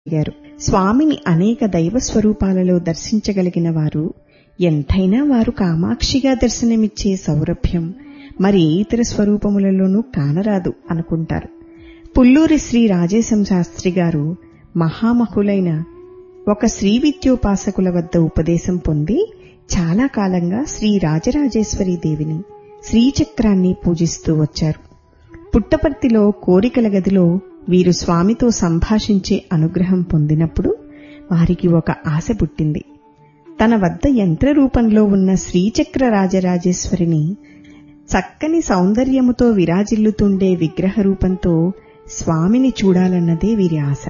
గారు స్వామిని అనేక దైవ స్వరూపాలలో దర్శించగలిగిన వారు ఎంతైనా వారు కామాక్షిగా దర్శనమిచ్చే సౌరభ్యం మరి ఏ ఇతర స్వరూపములలోనూ కానరాదు అనుకుంటారు పుల్లూరి శ్రీ రాజేశం శాస్త్రి గారు మహామహులైన ఒక శ్రీ విద్యోపాసకుల వద్ద ఉపదేశం పొంది చాలా కాలంగా శ్రీ రాజరాజేశ్వరి దేవిని శ్రీచక్రాన్ని పూజిస్తూ వచ్చారు పుట్టపర్తిలో కోరికల గదిలో వీరు స్వామితో సంభాషించే అనుగ్రహం పొందినప్పుడు వారికి ఒక ఆశ పుట్టింది తన వద్ద యంత్ర రూపంలో ఉన్న శ్రీచక్ర రాజరాజేశ్వరిని చక్కని సౌందర్యముతో విరాజిల్లుతుండే విగ్రహ రూపంతో స్వామిని చూడాలన్నదే వీరి ఆశ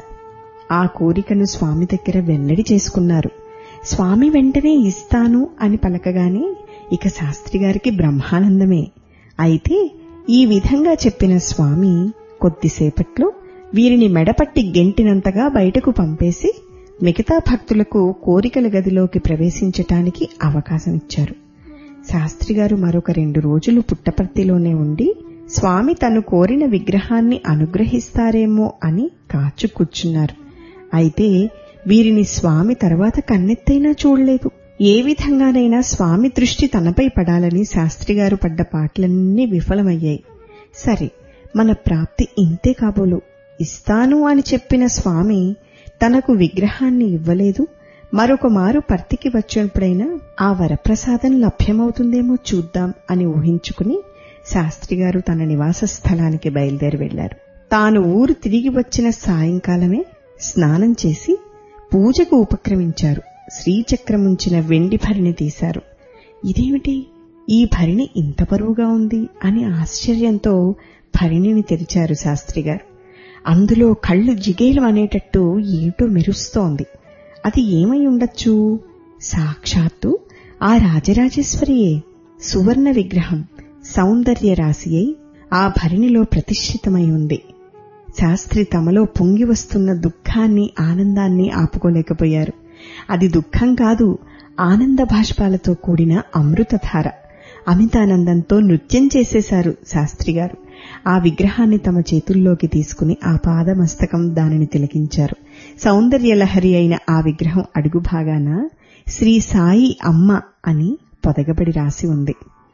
ఆ కోరికను స్వామి దగ్గర వెల్లడి చేసుకున్నారు స్వామి వెంటనే ఇస్తాను అని పలకగానే ఇక శాస్త్రి గారికి బ్రహ్మానందమే అయితే ఈ విధంగా చెప్పిన స్వామి కొద్దిసేపట్లో వీరిని మెడపట్టి గెంటినంతగా బయటకు పంపేసి మిగతా భక్తులకు కోరికల గదిలోకి ప్రవేశించటానికి అవకాశం ఇచ్చారు శాస్త్రి గారు మరొక రెండు రోజులు పుట్టపర్తిలోనే ఉండి స్వామి తను కోరిన విగ్రహాన్ని అనుగ్రహిస్తారేమో అని కాచు కూర్చున్నారు అయితే వీరిని స్వామి తర్వాత కన్నెత్తైనా చూడలేదు ఏ విధంగానైనా స్వామి దృష్టి తనపై పడాలని శాస్త్రిగారు పడ్డ పాటలన్నీ విఫలమయ్యాయి సరే మన ప్రాప్తి ఇంతే కాబోలు ఇస్తాను అని చెప్పిన స్వామి తనకు విగ్రహాన్ని ఇవ్వలేదు మరొక మారు పర్తికి వచ్చినప్పుడైనా ఆ వరప్రసాదం లభ్యమవుతుందేమో చూద్దాం అని ఊహించుకుని శాస్త్రిగారు తన నివాస స్థలానికి బయలుదేరి వెళ్లారు తాను ఊరు తిరిగి వచ్చిన సాయంకాలమే స్నానం చేసి పూజకు ఉపక్రమించారు శ్రీచక్రముంచిన వెండి భరిణి తీశారు ఇదేమిటి ఈ భరిణి ఇంత బరువుగా ఉంది అని ఆశ్చర్యంతో భరిణిని తెరిచారు శాస్త్రిగారు అందులో కళ్ళు జిగేలు అనేటట్టు ఏటో మెరుస్తోంది అది ఏమై ఉండొచ్చు సాక్షాత్తు ఆ రాజరాజేశ్వరియే సువర్ణ విగ్రహం సౌందర్య రాశి అయి ఆ భరిణిలో ప్రతిష్ఠితమై ఉంది శాస్త్రి తమలో పొంగి వస్తున్న దుఃఖాన్ని ఆనందాన్ని ఆపుకోలేకపోయారు అది దుఃఖం కాదు ఆనంద భాష్పాలతో కూడిన అమృతధార అమితానందంతో నృత్యం చేసేశారు శాస్త్రిగారు ఆ విగ్రహాన్ని తమ చేతుల్లోకి తీసుకుని ఆ పాదమస్తకం దానిని తిలకించారు సౌందర్యలహరి అయిన ఆ విగ్రహం అడుగు భాగాన శ్రీ సాయి అమ్మ అని పొదగబడి రాసి ఉంది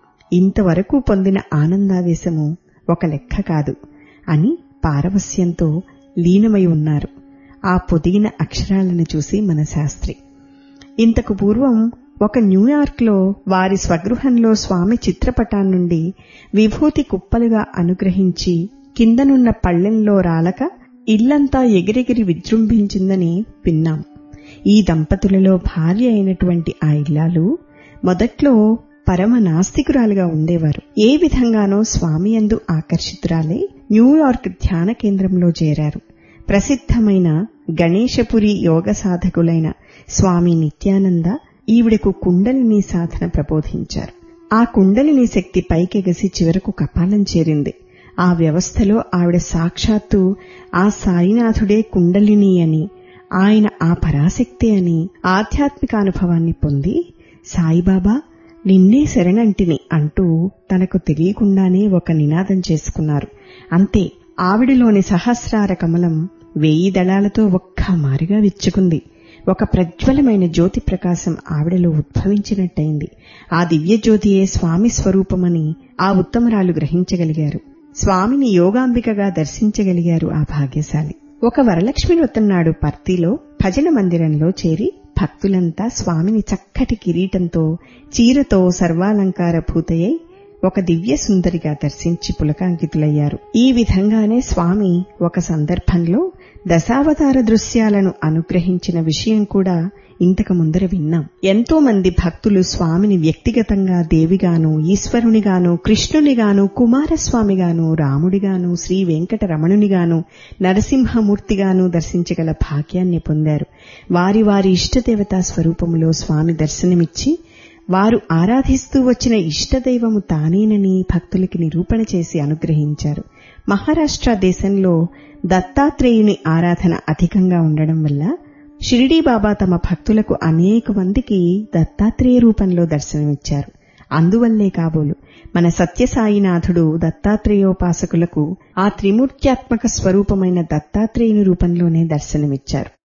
ఇంతవరకు పొందిన ఆనందావేశము ఒక లెక్క కాదు అని పారవస్యంతో లీనమై ఉన్నారు ఆ పొదిగిన అక్షరాలను చూసి మన శాస్త్రి ఇంతకు పూర్వం ఒక న్యూయార్క్లో వారి స్వగృహంలో స్వామి చిత్రపటాన్నుండి విభూతి కుప్పలుగా అనుగ్రహించి కిందనున్న పళ్ళెంలో రాలక ఇల్లంతా ఎగిరెగిరి విజృంభించిందని విన్నాం ఈ దంపతులలో భార్య అయినటువంటి ఆ ఇల్లాలు మొదట్లో పరమ నాస్తికురాలుగా ఉండేవారు ఏ విధంగానో స్వామి యందు ఆకర్షితురాలై న్యూయార్క్ ధ్యాన కేంద్రంలో చేరారు ప్రసిద్ధమైన గణేశపురి యోగ సాధకులైన స్వామి నిత్యానంద ఈవిడకు కుండలిని సాధన ప్రబోధించారు ఆ కుండలిని శక్తి పైకెగసి చివరకు కపాలం చేరింది ఆ వ్యవస్థలో ఆవిడ సాక్షాత్తు ఆ సాయినాథుడే కుండలిని అని ఆయన ఆ పరాశక్తి అని ఆధ్యాత్మికానుభవాన్ని పొంది సాయిబాబా నిన్నే శరణంటిని అంటూ తనకు తెలియకుండానే ఒక నినాదం చేసుకున్నారు అంతే ఆవిడలోని సహస్రార కమలం వేయి దళాలతో ఒక్క మారిగా విచ్చుకుంది ఒక ప్రజ్వలమైన జ్యోతి ప్రకాశం ఆవిడలో ఉద్భవించినట్టయింది ఆ దివ్య జ్యోతియే స్వామి స్వరూపమని ఆ ఉత్తమరాలు గ్రహించగలిగారు స్వామిని యోగాంబికగా దర్శించగలిగారు ఆ భాగ్యశాలి ఒక వరలక్ష్మి వ్రతన్నాడు పర్తిలో భజన మందిరంలో చేరి భక్తులంతా స్వామిని చక్కటి కిరీటంతో చీరతో సర్వాలంకార భూతయ్యై ఒక దివ్య సుందరిగా దర్శించి పులకాంకితులయ్యారు ఈ విధంగానే స్వామి ఒక సందర్భంలో దశావతార దృశ్యాలను అనుగ్రహించిన విషయం కూడా ఇంతకు ముందర విన్నాం ఎంతో మంది భక్తులు స్వామిని వ్యక్తిగతంగా దేవిగాను ఈశ్వరునిగాను కృష్ణునిగాను కుమారస్వామిగాను రాముడిగాను శ్రీ వెంకటరమణునిగాను నరసింహమూర్తిగాను దర్శించగల భాగ్యాన్ని పొందారు వారి వారి ఇష్టదేవతా స్వరూపములో స్వామి దర్శనమిచ్చి వారు ఆరాధిస్తూ వచ్చిన ఇష్టదైవము తానేనని భక్తులకి నిరూపణ చేసి అనుగ్రహించారు మహారాష్ట్ర దేశంలో దత్తాత్రేయుని ఆరాధన అధికంగా ఉండడం వల్ల షిరిడీ బాబా తమ భక్తులకు అనేక మందికి దత్తాత్రేయ రూపంలో దర్శనమిచ్చారు అందువల్లే కాబోలు మన సత్యసాయినాథుడు దత్తాత్రేయోపాసకులకు ఆ త్రిమూర్త్యాత్మక స్వరూపమైన దత్తాత్రేయుని రూపంలోనే దర్శనమిచ్చారు